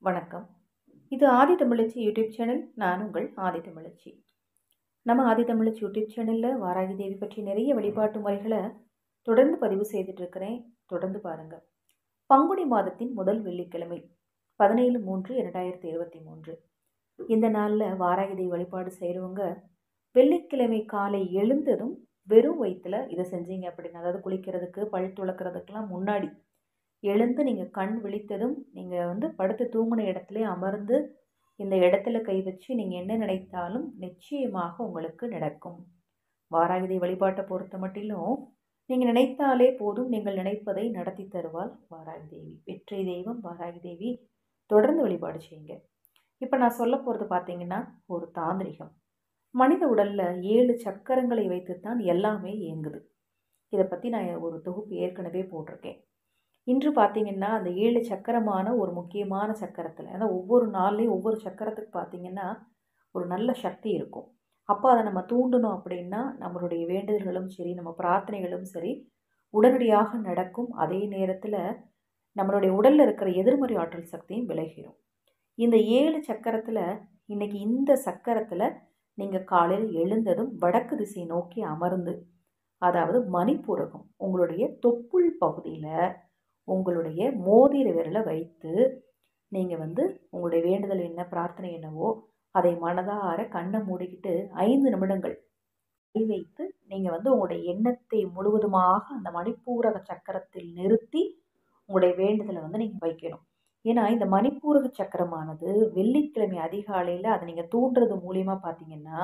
வணக்கம் இது ஆதி தமிழச்சி YouTube channel நான் உங்கள் ஆதி தமிழச்சி நம்ம ஆதி தமிழச்சி யூடியூப் சேனலில் வாராகி தேவி பற்றி நிறைய வழிபாட்டு முறைகளை தொடர்ந்து பதிவு செய்துட்டு இருக்கிறேன் தொடர்ந்து பாருங்கள் பங்குனி மாதத்தின் முதல் வெள்ளிக்கிழமை பதினேழு மூன்று இரண்டாயிரத்தி இருபத்தி மூன்று இந்த நாளில் வாராகி தேவி வழிபாடு செய்கிறவங்க வெள்ளிக்கிழமை காலை எழுந்ததும் வெறும் வயிற்றில் இதை செஞ்சீங்க அப்படின்னா அதாவது குளிக்கிறதுக்கு பல் துளக்கிறதுக்கெல்லாம் முன்னாடி எழுந்து நீங்கள் கண் விழித்ததும் நீங்கள் வந்து படுத்து தூங்கின இடத்துல அமர்ந்து இந்த இடத்துல கை வச்சு நீங்கள் என்ன நினைத்தாலும் நிச்சயமாக உங்களுக்கு நடக்கும் வாராகிதை வழிபாட்டை பொறுத்த மட்டிலும் நீங்கள் நினைத்தாலே போதும் நீங்கள் நினைப்பதை நடத்தி தருவாள் வாராகி தேவி வெற்றி தெய்வம் வாராகி தேவி தொடர்ந்து வழிபாடு செய்யுங்க இப்போ நான் சொல்ல போகிறது பார்த்தீங்கன்னா ஒரு தாந்திரிகம் மனித உடலில் ஏழு சக்கரங்களை வைத்துத்தான் எல்லாமே இயங்குது இதை பற்றி நான் ஒரு தொகுப்பு ஏற்கனவே போட்டிருக்கேன் இன்று பார்த்தீங்கன்னா அந்த ஏழு சக்கரமான ஒரு முக்கியமான சக்கரத்தில் ஏன்னா ஒவ்வொரு நாள்லேயும் ஒவ்வொரு சக்கரத்துக்கு பார்த்தீங்கன்னா ஒரு நல்ல சக்தி இருக்கும் அப்போ அதை நம்ம தூண்டணும் அப்படின்னா நம்மளுடைய வேண்டுதல்களும் சரி நம்ம பிரார்த்தனைகளும் சரி உடனடியாக நடக்கும் அதே நேரத்தில் நம்மளுடைய உடலில் இருக்கிற எதிர்மறை ஆற்றல் சக்தியும் விலகிடும் இந்த ஏழு சக்கரத்தில் இன்றைக்கி இந்த சக்கரத்தில் நீங்கள் காலையில் எழுந்ததும் வடக்கு திசை நோக்கி அமர்ந்து அதாவது மணிப்பூரகம் உங்களுடைய தொப்புள் பகுதியில் உங்களுடைய மோதிர விரலை வைத்து நீங்கள் வந்து உங்களுடைய வேண்டுதல் என்ன பிரார்த்தனை என்னவோ அதை மனதார கண்ணை மூடிக்கிட்டு ஐந்து நிமிடங்கள் கை வைத்து நீங்கள் வந்து உங்களுடைய எண்ணத்தை முழுவதுமாக அந்த மணிப்பூரக சக்கரத்தில் நிறுத்தி உங்களுடைய வேண்டுதலை வந்து நீங்கள் வைக்கணும் ஏன்னா இந்த மணிப்பூரக சக்கரமானது வெள்ளிக்கிழமை அதிகாலையில் அதை நீங்கள் தூண்டுறது மூலியமாக பார்த்தீங்கன்னா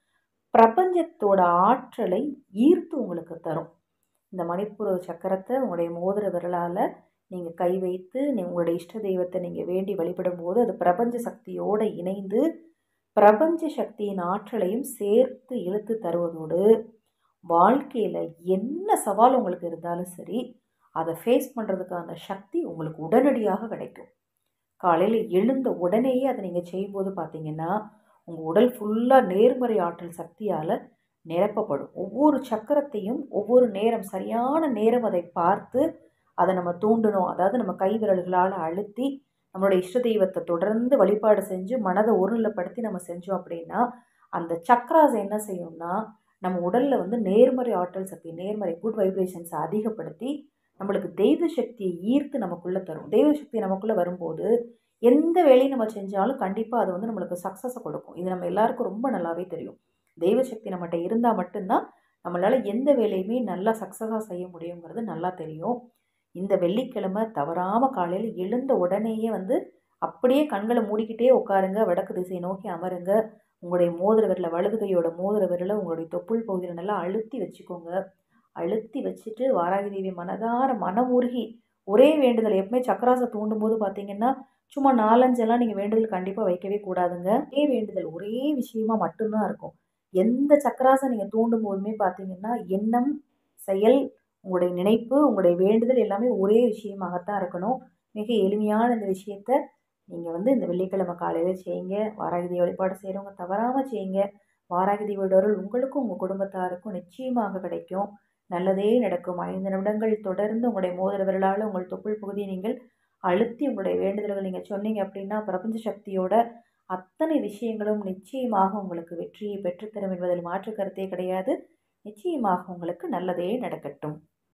பிரபஞ்சத்தோட ஆற்றலை ஈர்த்து உங்களுக்கு தரும் இந்த மணிப்பூரக சக்கரத்தை உங்களுடைய மோதிர விரலால் நீங்கள் கை வைத்து உங்களுடைய இஷ்ட தெய்வத்தை நீங்கள் வேண்டி வழிபடும் போது அது பிரபஞ்ச சக்தியோடு இணைந்து பிரபஞ்ச சக்தியின் ஆற்றலையும் சேர்த்து இழுத்து தருவதோடு வாழ்க்கையில் என்ன சவால் உங்களுக்கு இருந்தாலும் சரி அதை ஃபேஸ் பண்ணுறதுக்கான சக்தி உங்களுக்கு உடனடியாக கிடைக்கும் காலையில் எழுந்த உடனேயே அதை நீங்கள் செய்யும்போது பார்த்தீங்கன்னா உங்கள் உடல் ஃபுல்லாக நேர்மறை ஆற்றல் சக்தியால் நிரப்பப்படும் ஒவ்வொரு சக்கரத்தையும் ஒவ்வொரு நேரம் சரியான நேரம் அதை பார்த்து அதை நம்ம தூண்டணும் அதாவது நம்ம கை விரல்களால் அழுத்தி நம்மளுடைய இஷ்ட தெய்வத்தை தொடர்ந்து வழிபாடு செஞ்சு மனதை ஒருநிலைப்படுத்தி நம்ம செஞ்சோம் அப்படின்னா அந்த சக்கராஸ் என்ன செய்யும்னா நம்ம உடலில் வந்து நேர்மறை ஆற்றல் சக்தி நேர்மறை குட் வைப்ரேஷன்ஸை அதிகப்படுத்தி நம்மளுக்கு தெய்வ சக்தியை ஈர்த்து நமக்குள்ளே தரும் தெய்வ சக்தி நமக்குள்ளே வரும்போது எந்த வேலையும் நம்ம செஞ்சாலும் கண்டிப்பாக அது வந்து நம்மளுக்கு சக்ஸஸை கொடுக்கும் இது நம்ம எல்லாருக்கும் ரொம்ப நல்லாவே தெரியும் தெய்வ சக்தி நம்மகிட்ட இருந்தால் மட்டும்தான் நம்மளால் எந்த வேலையுமே நல்லா சக்ஸஸாக செய்ய முடியுங்கிறது நல்லா தெரியும் இந்த வெள்ளிக்கிழமை தவறாமல் காலையில் எழுந்த உடனேயே வந்து அப்படியே கண்களை மூடிக்கிட்டே உட்காருங்க வடக்கு திசை நோக்கி அமருங்க உங்களுடைய மோதிர விரலை வலது கையோட மோதிர விரலை உங்களுடைய தொப்புள் பகுதியில் நல்லா அழுத்தி வச்சுக்கோங்க அழுத்தி வச்சுட்டு வாராகி தேவி மனதார மனமுருகி ஒரே வேண்டுதல் எப்பவுமே சக்கராசை தூண்டும் போது பார்த்தீங்கன்னா சும்மா நாலஞ்செல்லாம் நீங்கள் வேண்டுதல் கண்டிப்பாக வைக்கவே கூடாதுங்க ஒரே வேண்டுதல் ஒரே விஷயமா மட்டும்தான் இருக்கும் எந்த சக்கராசை நீங்கள் தூண்டும் போதுமே பார்த்தீங்கன்னா எண்ணம் செயல் உங்களுடைய நினைப்பு உங்களுடைய வேண்டுதல் எல்லாமே ஒரே விஷயமாகத்தான் இருக்கணும் மிக எளிமையான இந்த விஷயத்த நீங்கள் வந்து இந்த வெள்ளிக்கிழமை காலையில் செய்யுங்க வாராகி தேவி வழிபாடு செய்கிறவங்க தவறாமல் செய்யுங்க வாராகி தேவியோட அருள் உங்களுக்கும் உங்கள் குடும்பத்தாருக்கும் நிச்சயமாக கிடைக்கும் நல்லதே நடக்கும் ஐந்து நிமிடங்கள் தொடர்ந்து உங்களுடைய மோதிர விரலால் உங்கள் தொப்புள் பகுதியை நீங்கள் அழுத்தி உங்களுடைய வேண்டுதல்கள் நீங்கள் சொன்னீங்க அப்படின்னா பிரபஞ்ச சக்தியோட அத்தனை விஷயங்களும் நிச்சயமாக உங்களுக்கு வெற்றியை பெற்றுத்தரும் என்பதில் மாற்று கருத்தே கிடையாது நிச்சயமாக உங்களுக்கு நல்லதே நடக்கட்டும்